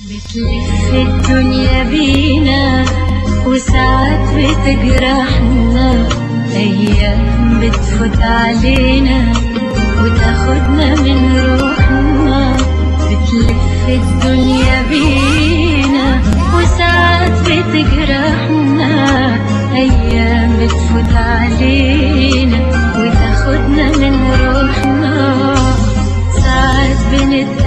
بتلف الدنيا بينا وساعات بتجرحنا أيام بتفوت علينا وتاخدنا من روحنا بتلف الدنيا بينا وساعات بتجرحنا أيام بتفوت علينا وتاخدنا من روحنا ساعات بنتقابل